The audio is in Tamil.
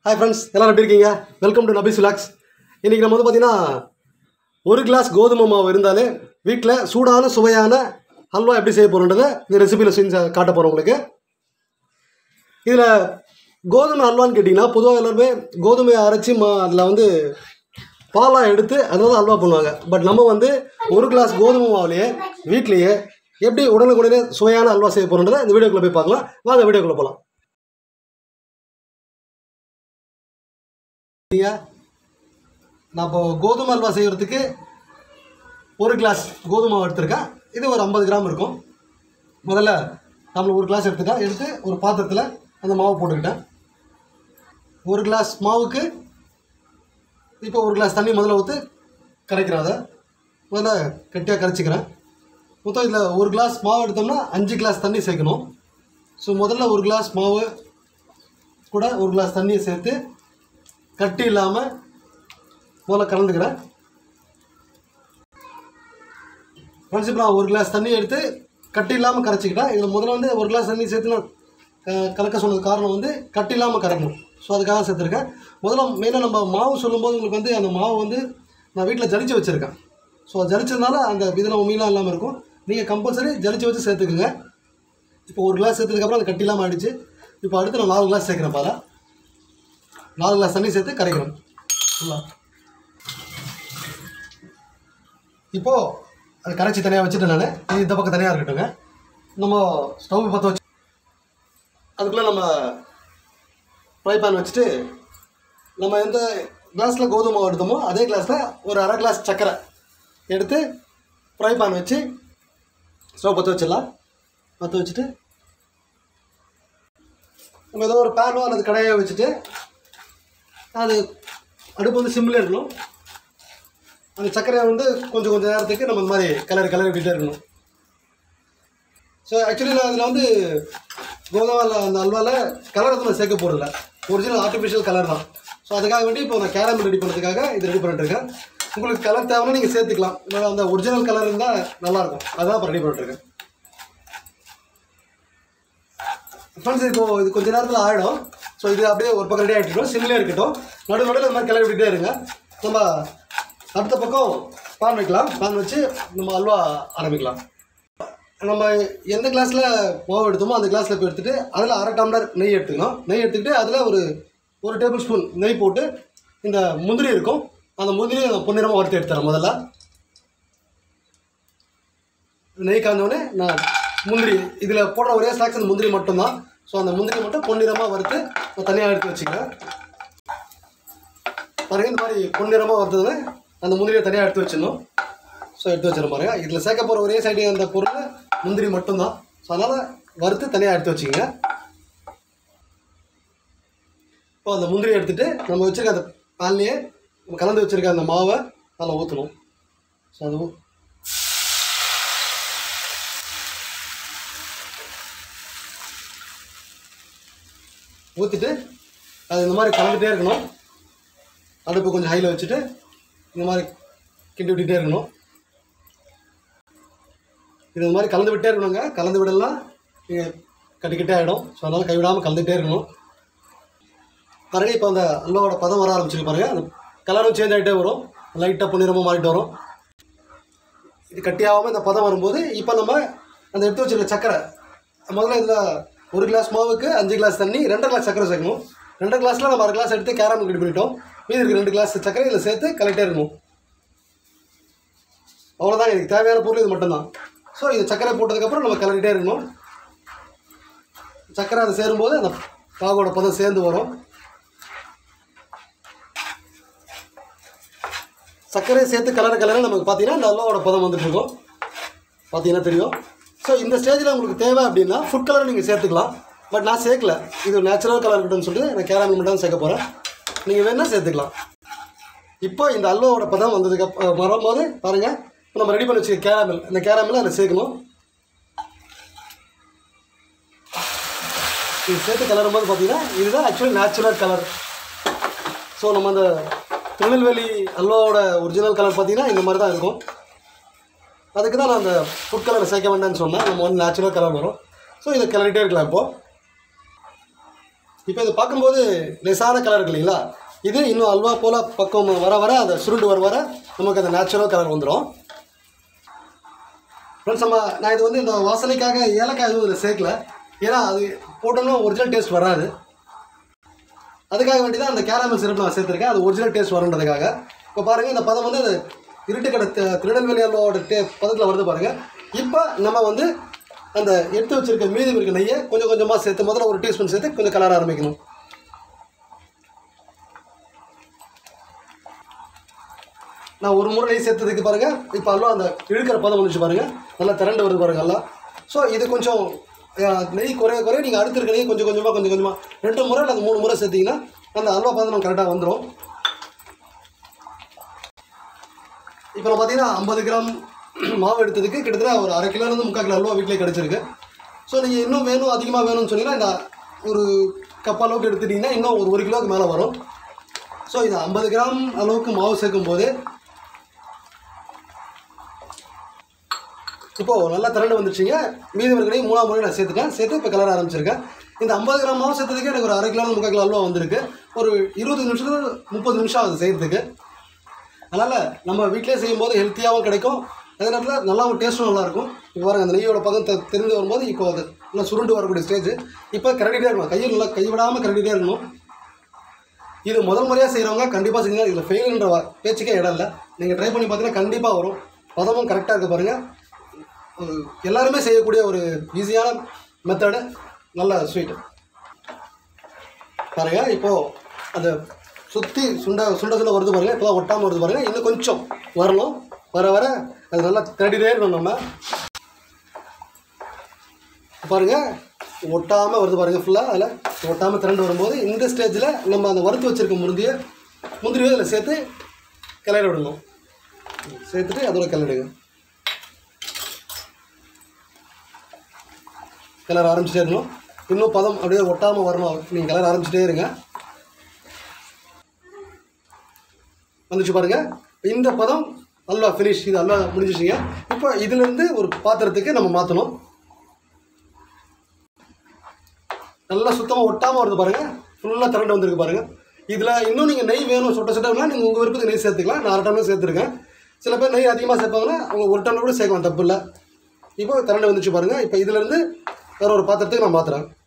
ஹாய் ஃப்ரெண்ட்ஸ் எல்லாரும் எப்படி இருக்கீங்க வெல்கம் டு நபிஸ் விலாக்ஸ் இன்றைக்கி நம்ம வந்து பார்த்திங்கன்னா ஒரு கிளாஸ் கோதுமை மாவு இருந்தாலே வீட்டில் சூடான சுவையான ஹல்வா எப்படி செய்ய போகிறோன்றதை இந்த ரெசிபியில் செஞ்சு காட்ட போகிறோம் உங்களுக்கு இதில் கோதுமை ஹல்வான்னு கேட்டிங்கன்னா பொதுவாக எல்லாருமே கோதுமையை அரைச்சி மா அதில் வந்து பாலாக எடுத்து அதில் தான் ஹல்வா பண்ணுவாங்க பட் நம்ம வந்து ஒரு கிளாஸ் கோதுமை மாவுலேயே வீட்லேயே எப்படி உடனுக்குடனே சுவையான ஹல்வா செய்ய போகிறோன்றதை இந்த வீடியோக்குள்ளே போய் பார்க்கலாம் வாங்க வீடியோக்குள்ளே போகலாம் நான் இப்போ கோதுமை அல்வா செய்கிறதுக்கு ஒரு கிளாஸ் கோதுமை மாவு எடுத்திருக்கேன் இது ஒரு ஐம்பது கிராம் இருக்கும் முதல்ல நம்மளுக்கு ஒரு கிளாஸ் எடுத்துட்டேன் எடுத்து ஒரு பாத்திரத்தில் அந்த மாவு போட்டுக்கிட்டேன் ஒரு கிளாஸ் மாவுக்கு இப்போ ஒரு கிளாஸ் தண்ணி முதல்ல ஊற்றி கரைக்கிறேன் அதை முதல்ல கட்டியாக கரைச்சிக்கிறேன் மொத்தம் இதில் ஒரு கிளாஸ் மாவு எடுத்தோம்னா அஞ்சு கிளாஸ் தண்ணி சேர்க்கணும் ஸோ முதல்ல ஒரு கிளாஸ் மாவு கூட ஒரு கிளாஸ் தண்ணியை சேர்த்து கட்டி இல்லாமல் முதல்ல கலந்துக்கிறேன் ஃப்ரெண்ட்ஸ் இப்போ நான் ஒரு கிளாஸ் தண்ணி எடுத்து கட்டி இல்லாமல் கரைச்சிக்கிட்டேன் இதில் முதல்ல வந்து ஒரு கிளாஸ் தண்ணி சேர்த்து நான் க- கலக்க சொன்னது காரணம் வந்து கட்டி இல்லாமல் கரைக்கணும் ஸோ அதுக்காக சேர்த்துருக்கேன் முதல்ல மெயினாக நம்ம மாவு சொல்லும்போது உங்களுக்கு வந்து அந்த மாவு வந்து நான் வீட்டில் ஜலிச்சு வச்சுருக்கேன் ஸோ அது ஜலிச்சதுனால அந்த இதில் மீனாக இல்லாமல் இருக்கும் நீங்கள் கம்பல்சரி ஜலிச்சு வச்சு சேர்த்துக்குங்க இப்போ ஒரு கிளாஸ் சேர்த்ததுக்கப்புறம் அது கட்டி இல்லாமல் ஆயிடுச்சு இப்போ அடுத்து நான் நாலு கிளாஸ் சேர்க்குறேன் பாரா நாலு கிளாஸ் தண்ணி சேர்த்து கரைக்கணும் ஃபுல்லா இப்போது அது கரைச்சி தனியாக வச்சுட்டேன் நான் இது இந்த பக்கம் தனியாக இருக்கட்டுங்க நம்ம ஸ்டவ் பற்ற வச்சு அதுக்குள்ளே நம்ம ஃப்ரை பேன் வச்சுட்டு நம்ம எந்த கிளாஸில் கோதுமை மாவு எடுத்தோமோ அதே கிளாஸில் ஒரு அரை கிளாஸ் சர்க்கரை எடுத்து ஃப்ரை பேன் வச்சு ஸ்டவ் பற்ற வச்சிடலாம் பற்ற வச்சுட்டு நம்ம ஏதோ ஒரு பேனோ அல்லது கடையோ வச்சுட்டு அது அடுப்பு வந்து சிம்மில் இருக்கணும் அந்த சர்க்கரையை வந்து கொஞ்சம் கொஞ்சம் நேரத்துக்கு நம்ம இந்த மாதிரி கலர் கலர் விட்டுட்டே இருக்கணும் ஸோ ஆக்சுவலி நான் அதில் வந்து கோதுமை அந்த அல்வாவில் கலர் வந்து நான் சேர்க்க போகிறதில்ல ஒரிஜினல் ஆர்டிஃபிஷியல் கலர் தான் ஸோ அதுக்காக வேண்டி இப்போ நான் கேரமல் ரெடி பண்ணுறதுக்காக இது ரெடி பண்ணிட்டுருக்கேன் உங்களுக்கு கலர் தேவைன்னா நீங்கள் சேர்த்துக்கலாம் இல்லை அந்த ஒரிஜினல் கலர் இருந்தால் நல்லாயிருக்கும் அதான் இப்போ ரெடி பண்ணிட்டுருக்கேன் ஃப்ரெண்ட்ஸ் இப்போ இது கொஞ்ச நேரத்தில் ஆகிடும் ஸோ இது அப்படியே ஒரு பக்கம் ரெடி ஆகிட்டு சிம்லேயே இருக்கட்டும் நடு நடுவில் இந்த மாதிரி கிளறி விட்டுட்டே இருங்க நம்ம அடுத்த பக்கம் பான் வைக்கலாம் பான் வச்சு நம்ம அல்வா ஆரம்பிக்கலாம் நம்ம எந்த கிளாஸில் மாவு எடுத்தோமோ அந்த கிளாஸில் போய் எடுத்துகிட்டு அதில் அரை டம்ளர் நெய் எடுத்துக்கணும் நெய் எடுத்துக்கிட்டு அதில் ஒரு ஒரு டேபிள் ஸ்பூன் நெய் போட்டு இந்த முந்திரி இருக்கும் அந்த முந்திரியை நான் பொன்னிறமாக வறுத்து எடுத்துறேன் முதல்ல நெய் காய்ஞ்சோடனே நான் முந்திரி இதில் போடுற ஒரே ஸ்நாக்ஸ் அந்த முந்திரி மட்டும்தான் ஸோ அந்த முந்திரி மட்டும் பொன்னிறமாக வறுத்து நான் தனியாக எடுத்து வச்சுக்கிறேன் பாருங்க இந்த மாதிரி பொன்னிறமாக வறுத்ததுன்னு அந்த முந்திரியை தனியாக எடுத்து வச்சிடணும் ஸோ எடுத்து வச்சிடும் பாருங்க இதில் சேர்க்க போகிற ஒரே சைடு அந்த பொருள் முந்திரி மட்டும்தான் ஸோ அதனால் வறுத்து தனியாக எடுத்து வச்சுக்கோங்க இப்போ அந்த முந்திரியை எடுத்துகிட்டு நம்ம வச்சுருக்க அந்த பால்லையே நம்ம கலந்து வச்சுருக்க அந்த மாவை அதில் ஊற்றணும் ஸோ அது ஊ- ஊற்றிட்டு அது இந்த மாதிரி கலந்துகிட்டே இருக்கணும் அடுப்பு கொஞ்சம் ஹையில் வச்சுட்டு இந்த மாதிரி கிண்டி விட்டுட்டே இருக்கணும் இது இந்த மாதிரி கலந்து விட்டே இருக்கணுங்க கலந்து விடலாம் நீங்கள் கட்டிக்கிட்டே ஆகிடும் ஸோ அதனால் கைவிடாமல் கலந்துகிட்டே இருக்கணும் பாருங்க இப்போ அந்த அல்வாவோட பதம் வர ஆரம்பிச்சிருக்கு பாருங்க அந்த கலரும் சேஞ்ச் ஆகிட்டே வரும் லைட்டாக பொன்னிறமாக மாறிட்டு வரும் இது கட்டியாகாமல் இந்த பதம் வரும்போது இப்போ நம்ம அந்த எடுத்து வச்சிருக்க சக்கரை முதல்ல இதில் ஒரு கிளாஸ் மாவுக்கு அஞ்சு கிளாஸ் தண்ணி ரெண்டரை கிளாஸ் சக்கரை சேர்க்கணும் ரெண்டரை கிளாஸில் நம்ம அரை கிளாஸ் எடுத்து கேரமல் ரெடி பண்ணிட்டோம் மீதி இருக்க ரெண்டு கிளாஸ் சக்கரை இதில் சேர்த்து கலெக்டே இருக்கணும் அவ்வளோதான் எனக்கு தேவையான பொருள் இது மட்டும்தான் ஸோ இது சக்கரை போட்டதுக்கப்புறம் நம்ம கலரிட்டே இருக்கணும் சக்கரை அதை சேரும்போது அந்த பாகோட பதம் சேர்ந்து வரும் சர்க்கரையை சேர்த்து கலர கலர நமக்கு பார்த்தீங்கன்னா இந்த அல்வாவோட பதம் வந்துட்டு இருக்கும் பார்த்தீங்கன்னா தெரியும் ஸோ இந்த ஸ்டேஜில் உங்களுக்கு தேவை அப்படின்னா ஃபுட் கலர் நீங்கள் சேர்த்துக்கலாம் பட் நான் சேர்க்கல இது நேச்சுரல் கலர் இருக்கட்டும்னு சொல்லிட்டு நான் கேரமல் மட்டும் தான் சேர்க்க போகிறேன் நீங்கள் வேணால் சேர்த்துக்கலாம் இப்போ இந்த அல்வாவோட பதம் வந்ததுக்கு அப்~ வரும்போது பாருங்கள் இப்போ நம்ம ரெடி பண்ணி வச்சுக்க கேரமல் இந்த கேரமல் அதில் சேர்க்கணும் இது சேர்த்து கலரும் போது பார்த்தீங்கன்னா இதுதான் ஆக்சுவலி நேச்சுரல் கலர் ஸோ நம்ம அந்த திருநெல்வேலி அல்வாவோட ஒரிஜினல் கலர் பார்த்தீங்கன்னா இந்த மாதிரி தான் இருக்கும் அதுக்கு தான் நான் அந்த ஃபுட் கலரை சேர்க்க வேண்டாம்னு சொன்னேன் நம்ம வந்து நேச்சுரல் கலர் வரும் ஸோ இதை கிளறிட்டே இருக்கலாம் இப்போது இப்போ இது பார்க்கும்போது லேசான கலர் இருக்கு இல்லைங்களா இது இன்னும் அல்வா போல் பக்கம் வர வர அந்த சுருண்டு வர வர நமக்கு அந்த நேச்சுரல் கலர் வந்துடும் ஃப்ரெண்ட்ஸ் நம்ம நான் இது வந்து இந்த வாசனைக்காக ஏலக்காய் எதுவும் இதில் சேர்க்கல ஏன்னா அது போட்டோம்னா ஒரிஜினல் டேஸ்ட் வராது அதுக்காக வேண்டி தான் அந்த கேரமல் சிரப் நான் சேர்த்துருக்கேன் அது ஒரிஜினல் டேஸ்ட் வரன்றதுக்காக இப்போ பாருங்கள் இந்த பதம் வந்து அது இருட்டுக்கடை தி- திருநெல்வேலி அல்வாவோட டே பதத்தில் வருது பாருங்கள் இப்போ நம்ம வந்து அந்த எடுத்து வச்சிருக்க மீதம் இருக்க நெய்யை கொஞ்சம் கொஞ்சமாக சேர்த்து முதல்ல ஒரு டீஸ்பூன் சேர்த்து கொஞ்சம் கலர ஆரம்பிக்கணும் நான் ஒரு முறை நெய் சேர்த்ததுக்கு பாருங்க இப்போ அல்வா அந்த இழுக்கிற பதம் வந்துச்சு பாருங்க நல்லா திரண்டு வருது பாருங்க எல்லாம் ஸோ இது கொஞ்சம் அஹ், நெய் குறைய குறைய நீங்கள் அடுத்து இருக்க நெய் கொஞ்சம் கொஞ்சமாக கொஞ்சம் கொஞ்சமாக ரெண்டு முறை இல்லை மூணு முறை சேர்த்தீங்கன்னா அந்த அல்வா பதம் நமக்கு கரெக்டாக வந்துடும் இப்போ நம்ம பார்த்தீங்கன்னா ஐம்பது கிராம் மாவு எடுத்ததுக்கு கிட்டத்தட்ட ஒரு அரை கிலோலேருந்து முக்கால் கிலோ அல்வா வீட்டிலே கிடச்சிருக்கு ஸோ நீங்கள் இன்னும் வேணும் அதிகமாக வேணும்னு சொன்னீங்கன்னா இந்த ஒரு கப் அளவுக்கு எடுத்துட்டிங்கன்னா இன்னும் ஒரு ஒரு கிலோவுக்கு மேலே வரும் ஸோ இது ஐம்பது கிராம் அளவுக்கு மாவு சேர்க்கும் போது இப்போ நல்லா திரண்டு வந்துருச்சுங்க மீதி இருக்கிறதையும் மூணாம் முறை நான் சேர்த்துட்டேன் சேர்த்து இப்போ கலர ஆரம்பிச்சிருக்கேன் இந்த ஐம்பது கிராம் மாவு சேர்த்ததுக்கு எனக்கு ஒரு அரை கிலோ முக்கால் கிலோ அல்வா வந்திருக்கு ஒரு இருபது நிமிஷத்துல முப்பது நிமிஷம் ஆகுது செய்கிறதுக்கு அதனால் நம்ம வீட்டிலே செய்யும்போது ஹெல்த்தியாகவும் கிடைக்கும் அதே நேரத்தில் நல்லாவும் டேஸ்ட்டும் நல்லாயிருக்கும் இப்போ பாருங்க அந்த நெய்யோட பதம் தெ- தெரிஞ்சு வரும்போது இப்போ அது நல்லா சுருண்டு வரக்கூடிய ஸ்டேஜ் இப்போ கரண்டிட்டே இருக்கணும் கையில் நல்லா கைவிடாமல் கரண்டிட்டே இருக்கணும் இது முதல் முறையாக செய்கிறவங்க கண்டிப்பாக செஞ்சீங்க இதில் ஃபெயிலுன்ற வா- பேச்சுக்கே இடம் இல்லை நீங்கள் ட்ரை பண்ணி பார்த்தீங்கன்னா கண்டிப்பாக வரும் பதமும் கரெக்டாக இருக்க பாருங்கள் ஒரு எல்லாருமே செய்யக்கூடிய ஒரு ஈஸியான மெத்தடு நல்ல ஸ்வீட் பாருங்க இப்போது அந்த சுற்றி சுண்ட சுண்ட சுண்ட வருது பாருங்க இப்போ ஒட்டாமல் வருது பாருங்க இன்னும் கொஞ்சம் வரணும் வர வர அது நல்லா தேடிட்டே இருக்கணும் நம்ம பாருங்க ஒட்டாமல் வருது பாருங்க ஃபுல்லாக அதில் ஒட்டாமல் திரண்டு வரும்போது இந்த ஸ்டேஜில் நம்ம அந்த வறுத்து வச்சிருக்க முந்திய முந்திரியை அதில் சேர்த்து கிளறி விடணும் சேர்த்துட்டு அதோட கிளறிடுங்க கிளற ஆரம்பிச்சிட்டே இருக்கணும் இன்னும் பதம் அப்படியே ஒட்டாமல் வரணும் நீங்கள் கிளற ஆரம்பிச்சிட்டே இருங்க வந்துச்சு பாருங்க இந்த பதம் அல்வா ஃபினிஷ் இது அல்வா முடிஞ்சிச்சிங்க இப்போ இதுலேருந்து ஒரு பாத்திரத்துக்கு நம்ம மாற்றணும் நல்லா சுத்தமாக ஒட்டாமல் வருது பாருங்கள் ஃபுல்லாக திரண்டு வந்திருக்கு பாருங்கள் இதில் இன்னும் நீங்கள் நெய் வேணும் சுட்ட சுட்டம்னா நீங்கள் உங்கள் விருப்பத்துக்கு நெய் சேர்த்துக்கலாம் நான் அரை டம்ளர் சேர்த்துருக்கேன் சில பேர் நெய் அதிகமாக சேர்ப்பாங்கன்னா அவங்க ஒரு டம்ளர் கூட சேர்க்கலாம் தப்பு இல்லை இப்போ திரண்டு வந்துச்சு பாருங்கள் இப்போ இதுலேருந்து வேற ஒரு பாத்திரத்துக்கு நான் மாற்றுறேன்